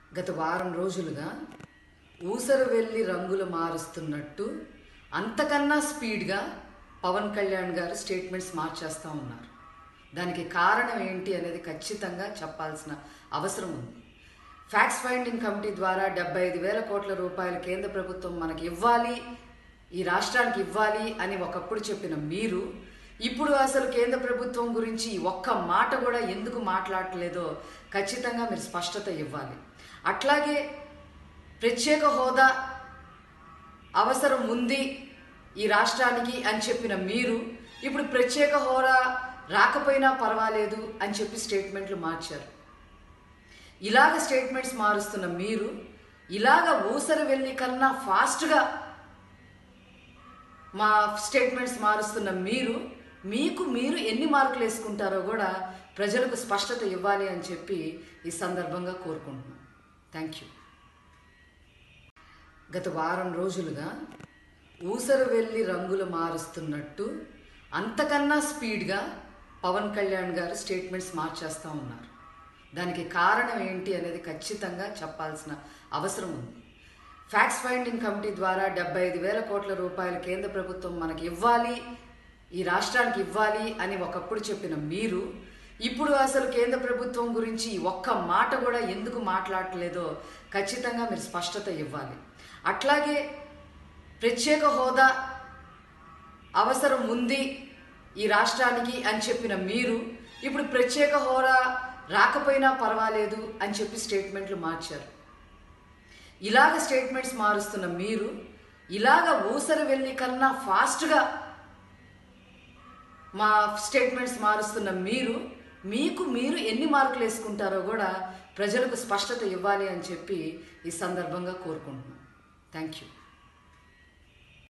గత వారం రోజులుగా ఊసరు వెళ్ళి రంగులు మారుస్తున్నట్టు అంతకన్నా స్పీడ్గా పవన్ కళ్యాణ్ గారు స్టేట్మెంట్స్ మార్చేస్తూ ఉన్నారు దానికి కారణం ఏంటి అనేది ఖచ్చితంగా చెప్పాల్సిన అవసరం ఉంది ఫ్యాక్ట్స్ ఫైండింగ్ కమిటీ ద్వారా డెబ్బై ఐదు వేల కోట్ల రూపాయలు కేంద్ర ప్రభుత్వం మనకి ఇవ్వాలి ఈ రాష్ట్రానికి ఇవ్వాలి అని ఒకప్పుడు చెప్పిన మీరు ఇప్పుడు అసలు కేంద్ర ప్రభుత్వం గురించి ఒక్క మాట కూడా ఎందుకు మాట్లాడట్లేదో ఖచ్చితంగా మీరు స్పష్టత ఇవ్వాలి అట్లాగే ప్రత్యేక హోదా అవసరం ఉంది ఈ రాష్ట్రానికి అని చెప్పిన మీరు ఇప్పుడు ప్రత్యేక హోదా రాకపోయినా పర్వాలేదు అని చెప్పి స్టేట్మెంట్లు మార్చారు ఇలాగ స్టేట్మెంట్స్ మారుస్తున్న మీరు ఇలాగ ఊసర వెళ్ళి కన్నా ఫాస్ట్గా మా స్టేట్మెంట్స్ మారుస్తున్న మీరు మీకు మీరు ఎన్ని మార్కులు వేసుకుంటారో కూడా ప్రజలకు స్పష్టత ఇవ్వాలి అని చెప్పి ఈ సందర్భంగా కోరుకుంటున్నాం థ్యాంక్ యూ గత వారం రోజులుగా ఊసరు వెళ్ళి రంగులు మారుస్తున్నట్టు అంతకన్నా స్పీడ్గా పవన్ కళ్యాణ్ గారు స్టేట్మెంట్స్ మార్చేస్తూ ఉన్నారు దానికి కారణం ఏంటి అనేది ఖచ్చితంగా చెప్పాల్సిన అవసరం ఉంది ఫ్యాక్ట్స్ ఫైండింగ్ కమిటీ ద్వారా డెబ్బై ఐదు వేల కోట్ల రూపాయలు కేంద్ర ప్రభుత్వం మనకి ఇవ్వాలి ఈ రాష్ట్రానికి ఇవ్వాలి అని ఒకప్పుడు చెప్పిన మీరు ఇప్పుడు అసలు కేంద్ర ప్రభుత్వం గురించి ఒక్క మాట కూడా ఎందుకు మాట్లాడట్లేదో ఖచ్చితంగా మీరు స్పష్టత ఇవ్వాలి అట్లాగే ప్రత్యేక హోదా అవసరం ఉంది ఈ రాష్ట్రానికి అని చెప్పిన మీరు ఇప్పుడు ప్రత్యేక హోదా రాకపోయినా పర్వాలేదు అని చెప్పి స్టేట్మెంట్లు మార్చారు ఇలాగ స్టేట్మెంట్స్ మారుస్తున్న మీరు ఇలాగ ఊసరు వెళ్ళి కన్నా ఫాస్ట్గా మా స్టేట్మెంట్స్ మారుస్తున్న మీరు మీకు మీరు ఎన్ని మార్కులు వేసుకుంటారో కూడా ప్రజలకు స్పష్టత ఇవ్వాలి అని చెప్పి ఈ సందర్భంగా కోరుకుంటున్నాం థ్యాంక్ యూ